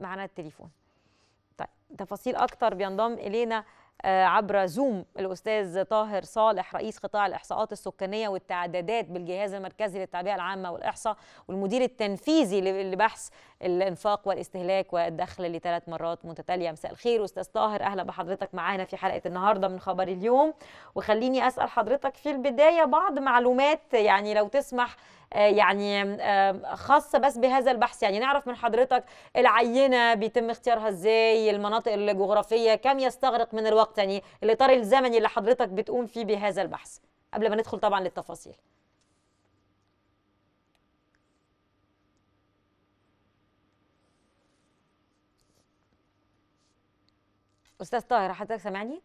معنا التليفون طيب تفاصيل اكتر بينضم الينا آه، عبر زوم الاستاذ طاهر صالح رئيس قطاع الاحصاءات السكانيه والتعدادات بالجهاز المركزي للتعبئه العامه والاحصاء والمدير التنفيذي ل- لبحث الانفاق والاستهلاك والدخل لثلاث مرات متتاليه مساء الخير استاذ طاهر اهلا بحضرتك معانا في حلقه النهارده من خبر اليوم وخليني اسال حضرتك في البدايه بعض معلومات يعني لو تسمح آه، يعني آه، خاصه بس بهذا البحث يعني نعرف من حضرتك العينه بيتم اختيارها ازاي المناطق الجغرافيه كم يستغرق من الوقت يعني الاطار الزمني اللي حضرتك بتقوم فيه بهذا البحث قبل ما ندخل طبعا للتفاصيل استاذ طاهر حضرتك سامعني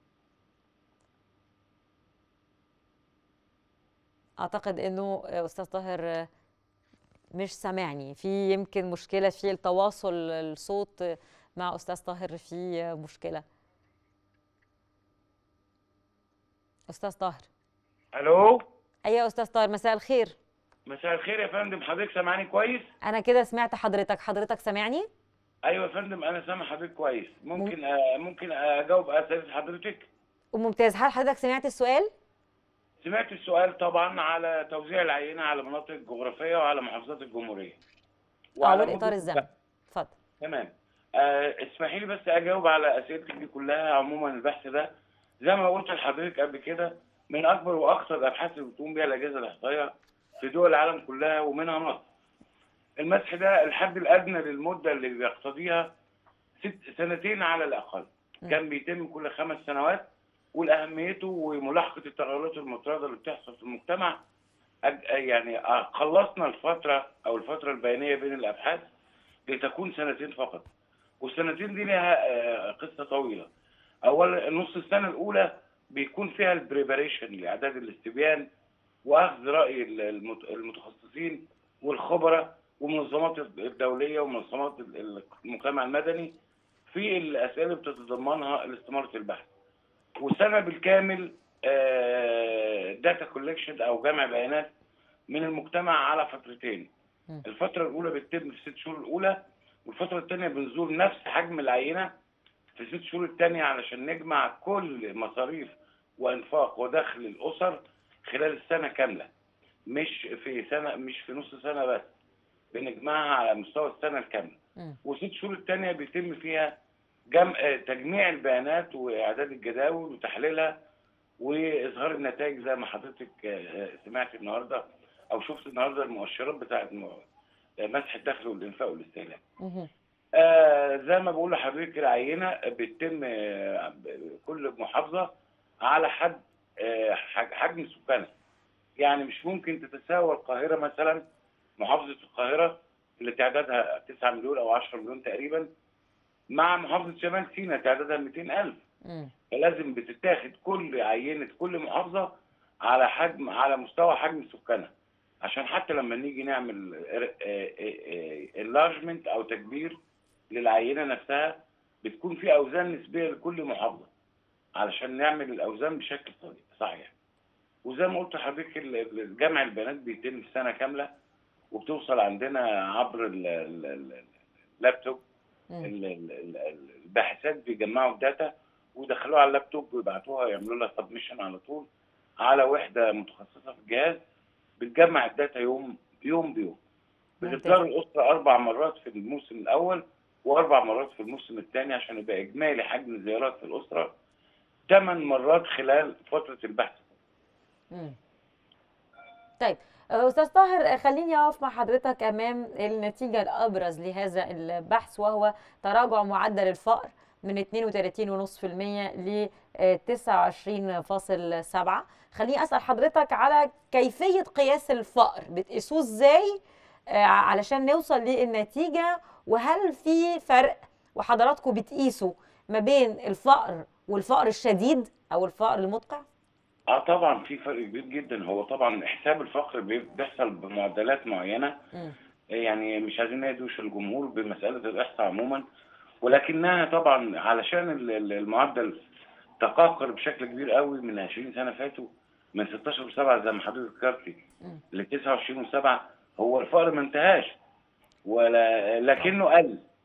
اعتقد انه استاذ طاهر مش سامعني في يمكن مشكله في التواصل الصوت مع استاذ طاهر في مشكله استاذ طاهر الو ايوه يا استاذ طاهر مساء الخير مساء الخير يا فندم حضرتك سامعني كويس انا كده سمعت حضرتك حضرتك سامعني ايوه يا فندم انا سامع حضرتك كويس ممكن آه ممكن اجاوب اسئله حضرتك وممتاز هل حضرتك سمعت السؤال سمعت السؤال طبعا على توزيع العينه على مناطق جغرافيه وعلى محافظات الجمهوريه اه وعلى والاطار مدن الزمني اتفضل تمام آه اسمحي لي بس اجاوب على اسئلتك دي كلها عموما البحث ده زي ما قلت لحضرتك قبل كده من اكبر واخطر الابحاث اللي بتقوم بها الاجهزه الاحصائيه في دول العالم كلها ومنها مصر. المسح ده الحد الادنى للمده اللي بيقتضيها ست سنتين على الاقل. م. كان بيتم كل خمس سنوات والاهميته وملاحقه التغيرات المطرده اللي بتحصل في المجتمع أج- يعني آه، خلصنا الفتره او الفتره البيانيه بين الابحاث لتكون سنتين فقط. والسنتين دي لها آه، قصه طويله. اولا نص السنه الاولى بيكون فيها البريباريشن لاعداد الاستبيان واخذ راي المت- المتخصصين والخبراء والمنظمات الدوليه ومنظمات المجتمع المدني في الاسئله اللي بتتضمنها استماره البحث. وسنه بالكامل داتا كولكشن او جمع بيانات من المجتمع على فترتين. م. الفتره الاولى بتتم في الست شهور الاولى والفتره الثانيه بنزور نفس حجم العينه في الست شهور الثانيه علشان نجمع كل مصاريف وانفاق ودخل الاسر خلال السنه كامله مش في سنه مش في نص سنه بس بنجمعها على مستوى السنه الكامله مم. والست شهور الثانيه بيتم فيها جمع آه، تجميع البيانات واعداد الجداول وتحليلها واظهار النتائج زي ما حضرتك آه، آه، سمعت النهارده او شفت النهارده المؤشرات بتاعت م- آه، مسح الدخل والانفاق والاستهلاك مهم. آه زي ما بقول لحضرتك العينه بتتم آه ب- كل محافظه على حد آه حج- حجم سكانها يعني مش ممكن تتساوى القاهره مثلا محافظه القاهره اللي تعدادها 9 مليون او 10 مليون تقريبا مع محافظه شمال سيناء تعدادها 200000 مم. فلازم بتتاخد كل عينه كل محافظه على حجم على مستوى حجم سكانها عشان حتى لما نيجي نعمل انلارجمنت او تكبير للعينه نفسها بتكون في اوزان نسبيه لكل محافظه علشان نعمل الاوزان بشكل صحيح- صحيح وزي ما قلت لحضرتك ال- ال- جمع البيانات بيتم في سنه كامله وبتوصل عندنا عبر ال- ال- ال- اللابتوب مم. ال- ال- ال- الباحثات بيجمعوا الداتا ويدخلوها على اللابتوب ويبعتوها يعملوا لها سبمشن على طول على وحده متخصصه في الجهاز بتجمع الداتا يوم يوم بيوم ممتاز. بتزار الاسره اربع مرات في الموسم الاول واربع مرات في الموسم الثاني عشان يبقى اجمالي حجم الزيارات في الاسره ثمان مرات خلال فتره البحث مم. طيب استاذ طاهر خليني اقف مع حضرتك امام النتيجه الابرز لهذا البحث وهو تراجع معدل الفقر من 32.5% ل 29.7 خليني اسال حضرتك على كيفيه قياس الفقر بتقيسوه ازاي آه، علشان نوصل للنتيجه وهل في فرق وحضراتكم بتقيسوا ما بين الفقر والفقر الشديد او الفقر المدقع؟ اه طبعا في فرق كبير جدا هو طبعا حساب الفقر بي- بيحصل بمعدلات معينه مم. يعني مش عايزين ندوش الجمهور بمساله الاحصاء عموما ولكنها طبعا علشان ال- ال- المعدل تقاقر بشكل كبير قوي من 20 سنه فاتوا من 16 و7 زي ما حضرتك ذكرتي مم. ل 29 و7 هو الفقر ما انتهاش ولا لكنه قل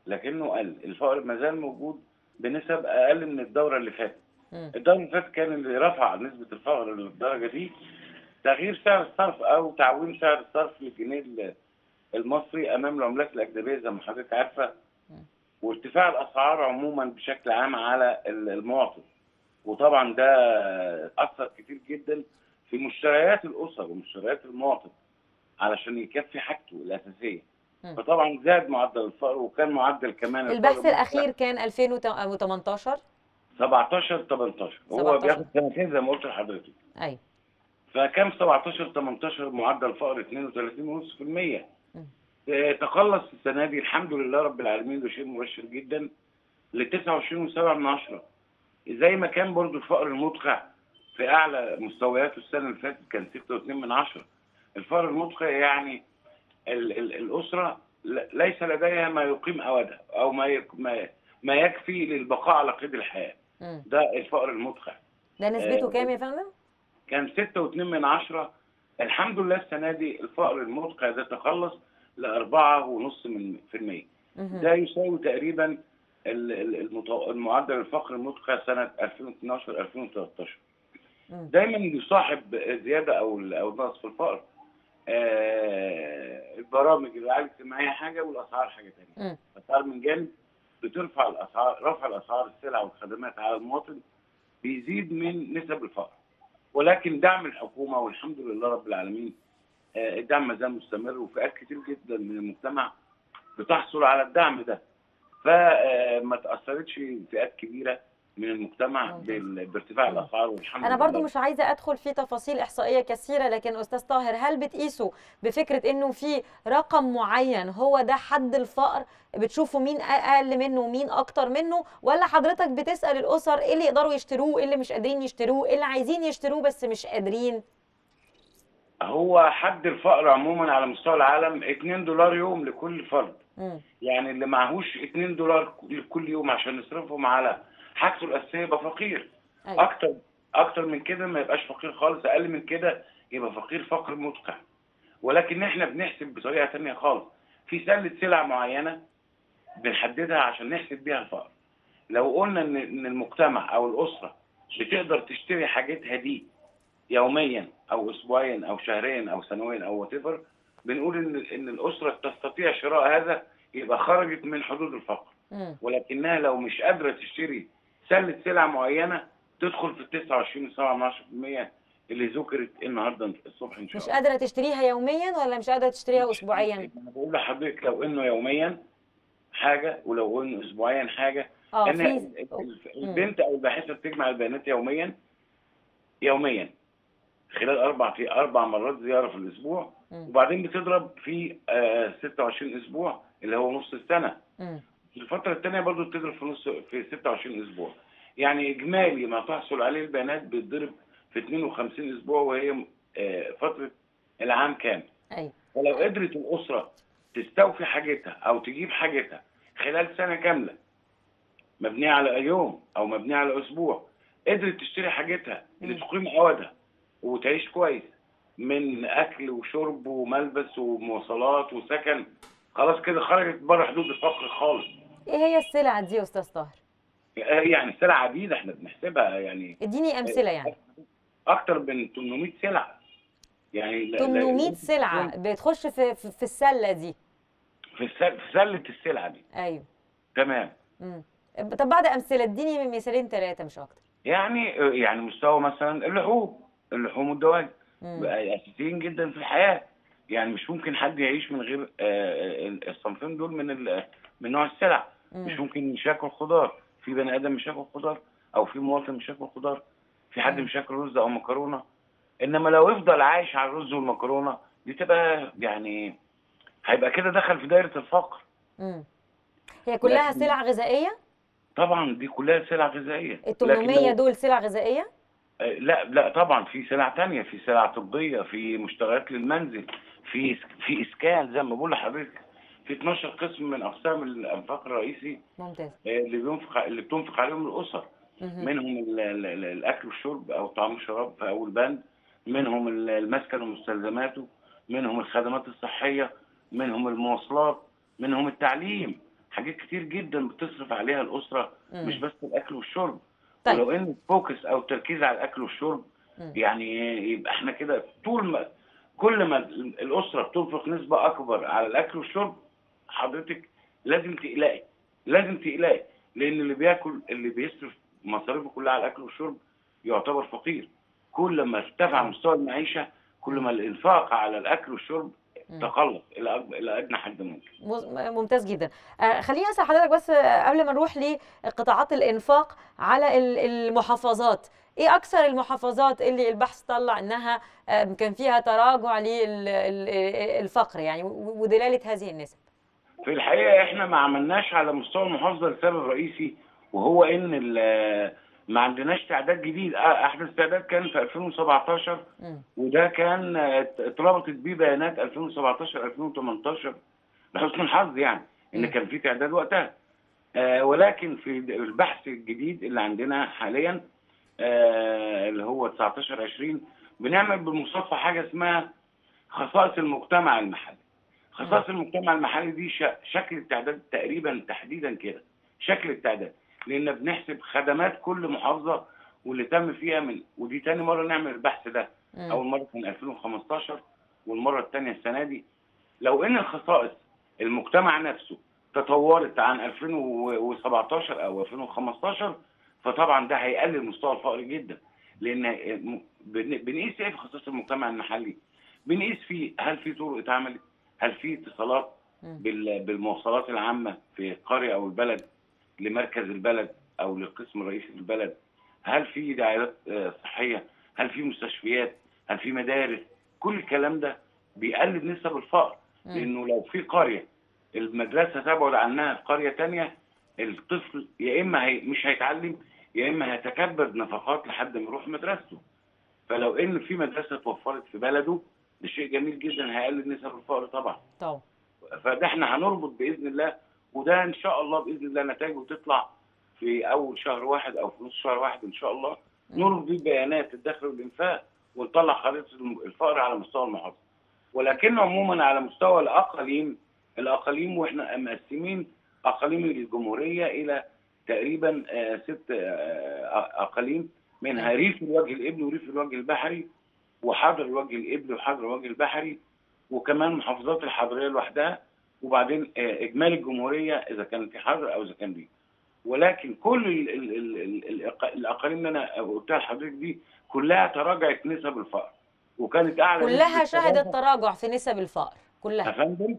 لكنه قل الفقر ما زال موجود بنسب اقل من الدوره اللي فاتت مم. الدوره اللي فاتت كان اللي رفع نسبه الفقر للدرجه دي تغيير سعر الصرف او تعويم سعر الصرف للجنيه ال- المصري امام العملات الاجنبيه زي ما حضرتك عارفه وارتفاع الاسعار عموما بشكل عام على ال- المواطن وطبعا ده اثر كتير جدا في مشتريات الاسر ومشتريات المواطن علشان يكفي حاجته الاساسيه مم. فطبعا زاد معدل الفقر وكان معدل كمان الفقر البحث الاخير كان 2018 17 18 هو 17. بياخد سنتين زي ما قلت لحضرتك ايوه فكان 17 18 معدل فقر 32.5% مم. آه، تقلص السنه دي الحمد لله رب العالمين ده شيء مبشر جدا ل 29.7 من عشرة زي ما كان برضو الفقر المدقع في اعلى مستوياته السنه اللي فاتت كان 6.2 من عشرة الفقر المدقع يعني ال ال الاسره ل- ليس لديها ما يقيم اودها او ما يك- ما ما يكفي للبقاء على قيد الحياه مم. ده الفقر المدقع ده نسبته آه، كام يا فندم؟ كان 6.2 من عشرة الحمد لله السنة دي الفقر المدقع ده تخلص لأربعة ونص من في المية مهم. ده يساوي تقريبا ال- ال- المت- المعدل الفقر المدقع سنة 2012 2013 مم. دايما يصاحب زيادة أو أو نقص في الفقر آه، البرامج الرعاية الاجتماعية حاجة والأسعار حاجة تانية مم. الأسعار من جانب بترفع الأسعار رفع الأسعار السلع والخدمات على المواطن بيزيد من نسب الفقر ولكن دعم الحكومة والحمد لله رب العالمين آه، الدعم ما زال مستمر وفئات كتير جدا من المجتمع بتحصل على الدعم ده فما تأثرتش فئات كبيرة من المجتمع ممتاز. بال- بارتفاع مم. الأسعار والحمد انا لله برضو مش عايزه ادخل في تفاصيل احصائيه كثيره لكن استاذ طاهر هل بتقيسوا بفكره انه في رقم معين هو ده حد الفقر بتشوفوا مين اقل منه ومين اكتر منه ولا حضرتك بتسال الاسر ايه اللي يقدروا يشتروه ايه اللي مش قادرين يشتروه ايه اللي عايزين يشتروه بس مش قادرين هو حد الفقر عموما على مستوى العالم 2 دولار يوم لكل فرد مم. يعني اللي معهوش 2 دولار كل يوم عشان يصرفهم على حاجته الأساسية يبقى فقير أيوة. اكتر اكتر من كده ما يبقاش فقير خالص اقل من كده يبقى فقير فقر مدقع ولكن احنا بنحسب بطريقه تانية خالص في سله سلع معينه بنحددها عشان نحسب بيها الفقر لو قلنا ان ان المجتمع او الاسره بتقدر تشتري حاجتها دي يوميا او اسبوعيا او شهريا او سنويا او وات بنقول ان ان الاسره تستطيع شراء هذا يبقى خرجت من حدود الفقر مم. ولكنها لو مش قادره تشتري سله سلع معينه تدخل في ال 29.7% اللي ذكرت النهارده الصبح ان شاء مش الله. قادره تشتريها يوميا ولا مش قادره تشتريها اسبوعيا انا بقول لحضرتك لو انه يوميا حاجه ولو انه اسبوعيا حاجه اه ان في ال- ال- البنت او الباحثه بتجمع البيانات يوميا يوميا خلال اربع في اربع مرات زياره في الاسبوع مم. وبعدين بتضرب في آه 26 اسبوع اللي هو نص السنه مم. الفترة الثانية برضو بتضرب في نص في 26 أسبوع يعني إجمالي ما تحصل عليه البيانات بتضرب في 52 أسبوع وهي آه، فترة العام كامل ايوه ولو قدرت الأسرة تستوفي حاجتها أو تجيب حاجتها خلال سنة كاملة مبنية على يوم أو مبنية على أسبوع قدرت تشتري حاجتها اللي مم. تقيم عوضها وتعيش كويس من أكل وشرب وملبس ومواصلات وسكن خلاص كده خرجت بره حدود الفقر خالص ايه هي السلع دي يا استاذ طاهر يعني سلع عديدة احنا بنحسبها يعني اديني امثله يعني اكتر من 800 سلعة يعني لا- لا- 800 سلعه بتخش في في, في السله دي في السل- في سلة السلعة دي ايوه تمام مم. طب بعد امثله اديني مثالين ثلاثه مش اكتر يعني يعني مستوى مثلا اللحوم اللحوم والدواجن مم. بقى اساسيين جدا في الحياة يعني مش ممكن حد يعيش من غير آه، آه، الصنفين دول من ال- من نوع السلع مم. مش ممكن مش ياكل خضار في بني ادم مش ياكل خضار او في مواطن مش ياكل خضار في حد مم. مش ياكل رز او مكرونه انما لو يفضل عايش على الرز والمكرونه دي تبقى يعني هيبقى كده دخل في دايره الفقر مم. هي كلها لكن- سلع غذائيه طبعا دي كلها سلع غذائيه ال 800 دول سلع غذائيه آه، لا لا طبعا في سلع تانية في سلع طبيه في مشتريات للمنزل في في اسكان زي ما بقول لحضرتك في 12 قسم من اقسام الانفاق الرئيسي ممتاز آه، اللي بينفق اللي بتنفق عليهم الاسر مهم. منهم ال- ال- ال- الاكل والشرب او طعام والشراب في اول بند منهم ال- المسكن ومستلزماته منهم الخدمات الصحيه منهم المواصلات منهم التعليم حاجات كتير جدا بتصرف عليها الاسره مم. مش بس الاكل والشرب طيب. ولو ان الفوكس او التركيز على الاكل والشرب مم. يعني يبقى احنا كده طول ما كل ما الاسره بتنفق نسبه اكبر على الاكل والشرب حضرتك لازم تقلقي لازم تقلقي لان اللي بياكل اللي بيصرف مصاريفه كلها على الاكل والشرب يعتبر فقير كل ما ارتفع مستوى المعيشه كل ما الانفاق على الاكل والشرب مم. تقلص الى أكبر- الى ادنى حد ممكن مز- ممتاز جدا آه، خليني اسال حضرتك بس آه، قبل ما نروح لقطاعات الانفاق على ال- المحافظات ايه اكثر المحافظات اللي البحث طلع انها آه، كان فيها تراجع للفقر يعني و- ودلاله هذه النسب في الحقيقه احنا ما عملناش على مستوى المحافظه لسبب رئيسي وهو ان ال- ما عندناش تعداد جديد آه، احدث تعداد كان في 2017 مم. وده كان آه، اتربطت بيه بيانات 2017 2018 لحسن الحظ يعني ان مم. كان في تعداد وقتها آه، ولكن في البحث الجديد اللي عندنا حاليا آه، اللي هو 19 20 بنعمل بالمصادفه حاجه اسمها خصائص المجتمع المحلي خصائص المجتمع المحلي دي ش- شكل التعداد تقريبا تحديدا كده شكل التعداد لان بنحسب خدمات كل محافظه واللي تم فيها من ودي تاني مره نعمل البحث ده مم. اول مره كان 2015 والمره الثانيه السنه دي لو ان الخصائص المجتمع نفسه تطورت عن 2017 او 2015 فطبعا ده هيقلل مستوى الفقر جدا لان م- بن- بنقيس ايه في خصائص المجتمع المحلي؟ بنقيس فيه هل في طرق اتعملت؟ هل في اتصالات مم. بال- بالمواصلات العامه في القريه او البلد لمركز البلد او للقسم الرئيسي في البلد؟ هل في دعايات آه، صحيه؟ هل في مستشفيات؟ هل في مدارس؟ كل الكلام ده بيقلل نسب الفقر مم. لانه لو في قريه المدرسه تبعد عنها قريه تانية الطفل يا اما هي مش هيتعلم يا اما هيتكبد نفقات لحد ما يروح مدرسته فلو ان في مدرسه اتوفرت في بلده ده شيء جميل جدا هيقلل نسب الفقر طبعا طبعا فده احنا هنربط باذن الله وده ان شاء الله باذن الله نتائجه تطلع في اول شهر واحد او في نص شهر واحد ان شاء الله نربط بيه بيانات الدخل والانفاق ونطلع خريطه الفقر على مستوى المحافظه ولكن عموما على مستوى الاقاليم الاقاليم واحنا مقسمين اقاليم الجمهوريه الى تقريبا آه، ست آه، اقاليم منها ريف الوجه الابلي وريف الوجه البحري وحضر الوجه الابلي وحضر الوجه البحري وكمان محافظات الحضريه لوحدها وبعدين آه، اجمالي الجمهوريه اذا كان في حضر او اذا كان ريف ولكن كل ال ال ال ال ال الاقاليم اللي انا قلتها لحضرتك دي كلها تراجعت نسب الفقر وكانت اعلى كلها نسبة شهدت تراجع. تراجع في نسب الفقر يا كلها فندم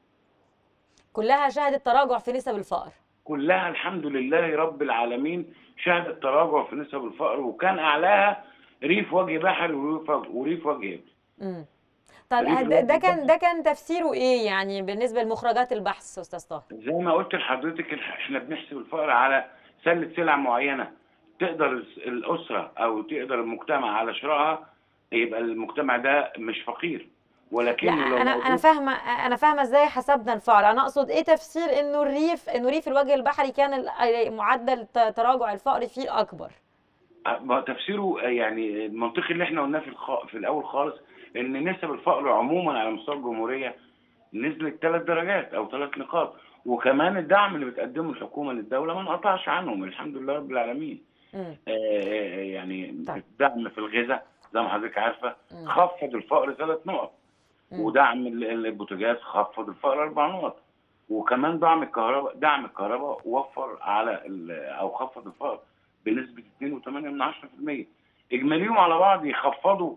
كلها شهدت تراجع في نسب الفقر كلها الحمد لله رب العالمين شهدت تراجع في نسب الفقر وكان اعلاها ريف وجه بحري وريف وريف وجه ابلي مم. طيب ريف ده, الوجه ده كان البحري. ده كان تفسيره ايه يعني بالنسبه لمخرجات البحث استاذ طاهر زي ما قلت لحضرتك الح- احنا بنحسب الفقر على سله سلع معينه تقدر الس- الاسره او تقدر المجتمع على شرائها يبقى المجتمع ده مش فقير لا ولكنه لو انا انا موجود- فاهمه انا فاهمه ازاي حسبنا الفقر انا اقصد ايه تفسير انه الريف انه ريف الوجه البحري كان ال- معدل ت- تراجع الفقر فيه اكبر ما تفسيره يعني المنطقي اللي احنا قلناه في الخ... في الاول خالص ان نسب الفقر عموما على مستوى الجمهوريه نزلت ثلاث درجات او ثلاث نقاط وكمان الدعم اللي بتقدمه الحكومه للدوله ما انقطعش عنهم الحمد لله رب العالمين مم. آه، يعني طيب. الدعم في الغذاء زي ما حضرتك عارفه مم. خفض الفقر ثلاث نقط مم. ودعم ال- ال- البوتاجاز خفض الفقر اربع نقط وكمان دعم الكهرباء دعم الكهرباء وفر على ال- او خفض الفقر بنسبه 2.8 من 10% اجماليهم على بعض يخفضوا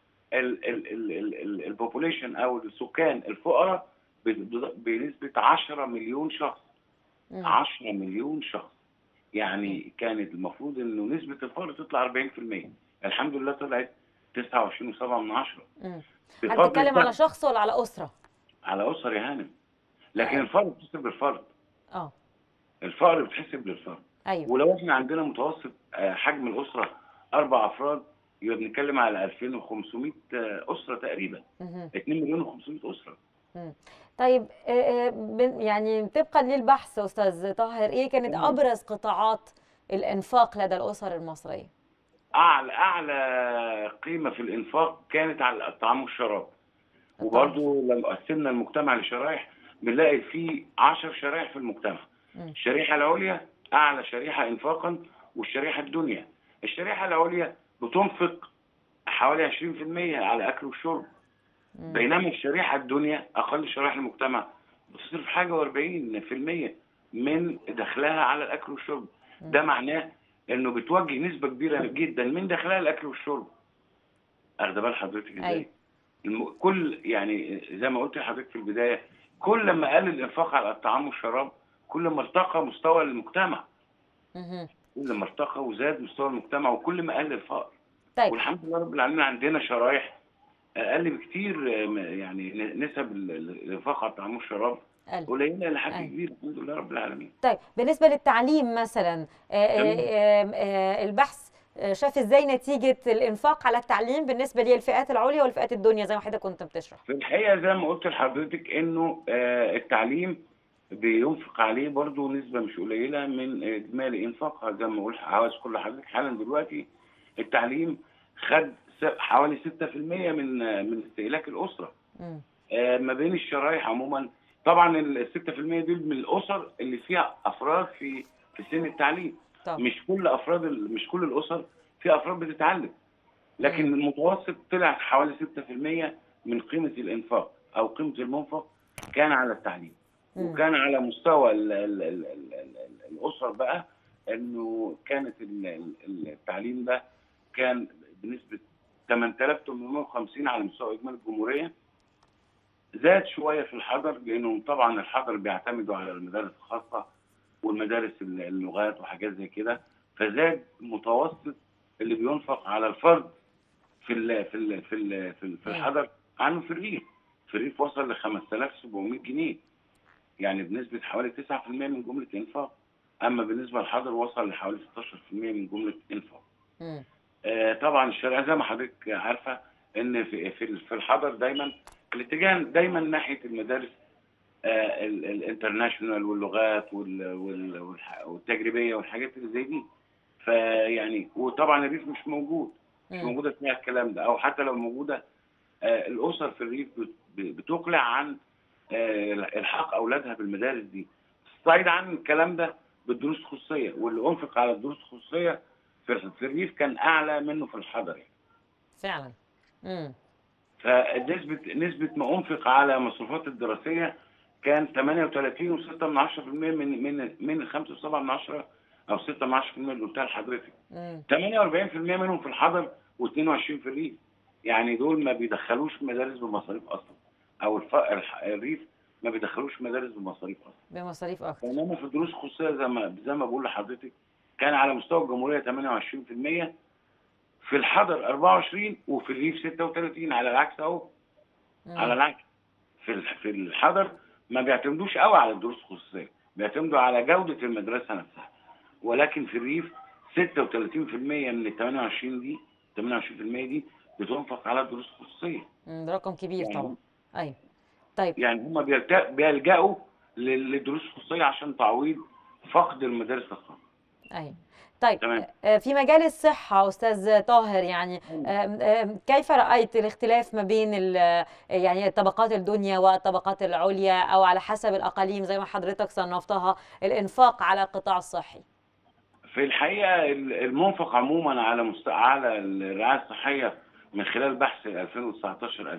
البوبوليشن او السكان الفقراء ب- بنسبه 10 مليون شخص مم. 10 مليون شخص يعني كانت المفروض انه نسبه الفقر تطلع 40% الحمد لله طلعت 29.7 من 10 مم. بفضل هتتكلم الدعم. على شخص ولا على اسره على اسر يا هانم لكن الفرد بتحسب للفرد اه الفقر بتحسب للفرد ايوه ولو احنا عندنا متوسط آه، حجم الاسره اربع افراد يبقى بنتكلم على 2500 آه، اسره تقريبا مهم. 2 مليون و500 اسره طيب آه، آه، بن- يعني طبقا للبحث استاذ طاهر ايه كانت تمام. ابرز قطاعات الانفاق لدى الاسر المصريه اعلى اعلى قيمه في الانفاق كانت على الطعام والشراب وبرضه لما قسمنا المجتمع لشرائح بنلاقي فيه 10 شرائح في المجتمع مم. الشريحة العليا أعلى شريحة إنفاقا والشريحة الدنيا الشريحة العليا بتنفق حوالي 20% على أكل وشرب مم. بينما الشريحة الدنيا أقل شرائح المجتمع بتصرف حاجة و40% من دخلها على الأكل والشرب ده معناه إنه بتوجه نسبة كبيرة جدا من دخلها الأكل والشرب أخد بال حضرتك إزاي؟ أيوة. الم... كل يعني زي ما قلت لحضرتك في البداية كل ما قل الإنفاق على الطعام والشراب كل ما ارتقى مستوى المجتمع مهم. كل ما ارتقى وزاد مستوى المجتمع وكل ما قل الفقر طيب والحمد لله رب العالمين عندنا شرايح اقل بكتير آه، م- يعني ن- نسب ال- ال- الانفاق على الطعام والشراب قال. قليله لحد أيوة. كبير الحمد لله رب العالمين طيب بالنسبة للتعليم مثلا آه، آه، تمام. آه، آه، البحث آه، شاف ازاي نتيجة الإنفاق على التعليم بالنسبة للفئات العليا والفئات الدنيا زي ما حضرتك كنت بتشرح في الحقيقه زي ما قلت لحضرتك انه آه، التعليم بينفق عليه برضه نسبه مش قليله من اجمالي انفاقها زي ما قلت عاوز كل حضرتك حالا دلوقتي التعليم خد س- حوالي 6% من آه، من استهلاك الاسره مم. آه، ما بين الشرايح عموما طبعا ال 6% دول من الاسر اللي فيها افراد في في سن التعليم طب مش كل افراد ال- مش كل الاسر في افراد بتتعلم لكن مم. المتوسط طلع حوالي 6% من قيمه الانفاق او قيمه المنفق كان على التعليم مم. وكان على مستوى ال ال ال ال ال الاسر بقى انه كانت ال- ال- التعليم ده كان بنسبه 8850 على مستوى اجمالي الجمهوريه زاد شويه في الحضر لانهم طبعا الحضر بيعتمدوا على المدارس الخاصه والمدارس ال- اللغات وحاجات زي كده فزاد متوسط اللي بينفق على الفرد في ال في ال في ال في, ال في الحضر عنه في الريف في الريف وصل ل 5700 جنيه يعني بنسبه حوالي 9% من جمله انفاق اما بالنسبه للحضر وصل لحوالي 16% من جمله انفاق مم. آه، طبعا الشريعه زي ما حضرتك عارفه ان في في في الحضر دايما الاتجاه دايما ناحيه المدارس آه، ال- الانترناشونال واللغات وال- وال- والح- والتجريبيه والحاجات اللي زي دي فيعني وطبعا الريف مش موجود مش مم. موجوده فيها الكلام ده او حتى لو موجوده آه، الاسر في الريف بت- بتقلع عن آه، الحاق اولادها بالمدارس دي تستعيد عن الكلام ده بالدروس الخصوصيه واللي انفق على الدروس الخصوصيه في في الريف كان اعلى منه في الحضر يعني. فعلا مم. فنسبة نسبة ما أنفق على مصروفات الدراسية كان 38.6 من 10% من من من 5.7 من 10 أو 6 من 10% اللي قلتها لحضرتك مم. 48% منهم في الحضر و22 في الريف يعني دول ما بيدخلوش مدارس بمصاريف أصلا أو الف... الح- الريف ما بيدخلوش مدارس بمصاريف أصلا بمصاريف أكتر بينما في الدروس الخصوصية زي ما زي ما بقول لحضرتك كان على مستوى الجمهورية 28% في الحضر 24 وفي الريف 36 على العكس أهو مم. على العكس في ال- في الحضر ما بيعتمدوش قوي على الدروس الخصوصيه بيعتمدوا على جوده المدرسه نفسها ولكن في الريف 36% من ال 28 دي 28% دي بتنفق على الدروس الخصوصيه مم. ده رقم كبير يعني طبعا أيوة طيب يعني هم بيلت- بيلجأوا لل- للدروس الخصوصيه عشان تعويض فقد المدارس الخاصه أيوة طيب تمام. آه، في مجال الصحة أستاذ طاهر يعني آم، آم، كيف رأيت الاختلاف ما بين ال- يعني طبقات الدنيا والطبقات العليا أو على حسب الأقاليم زي ما حضرتك صنفتها الإنفاق على القطاع الصحي في الحقيقه ال- المنفق عموما على مست... على الرعايه الصحيه من خلال بحث 2019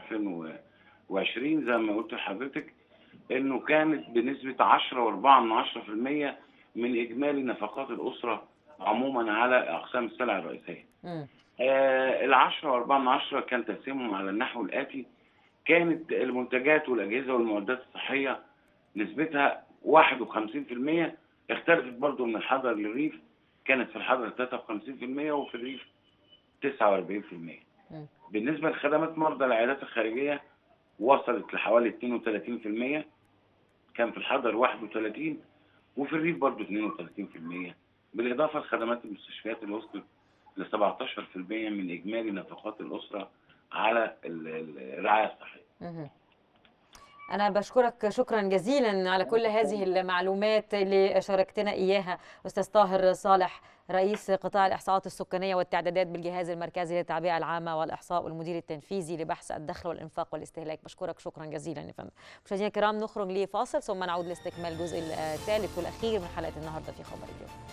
2020 زي ما قلت لحضرتك انه كانت بنسبه 10.4 من 10% من اجمالي نفقات الاسره عموما على اقسام السلع الرئيسيه. مم. آه العشرة وأربعة من عشرة كان تقسيمهم على النحو الآتي كانت المنتجات والأجهزة والمعدات الصحية نسبتها 51% اختلفت برضو من الحضر للريف كانت في الحضر 53% وفي الريف 49% مم. بالنسبة لخدمات مرضى العيادات الخارجية وصلت لحوالي 32% كان في الحضر 31 وفي الريف برضو 32% بالإضافة لخدمات المستشفيات اللي وصلت ل 17% من إجمالي نفقات الأسرة على ال- ال- الرعاية الصحية مهم. أنا بشكرك شكرا جزيلا على كل هذه المعلومات اللي شاركتنا إياها أستاذ طاهر صالح رئيس قطاع الإحصاءات السكانية والتعدادات بالجهاز المركزي للتعبئة العامة والإحصاء والمدير التنفيذي لبحث الدخل والإنفاق والاستهلاك بشكرك شكرا جزيلا يا فندم مشاهدينا الكرام نخرج لفاصل ثم نعود لاستكمال الجزء الثالث والأخير من حلقة النهاردة في خبر اليوم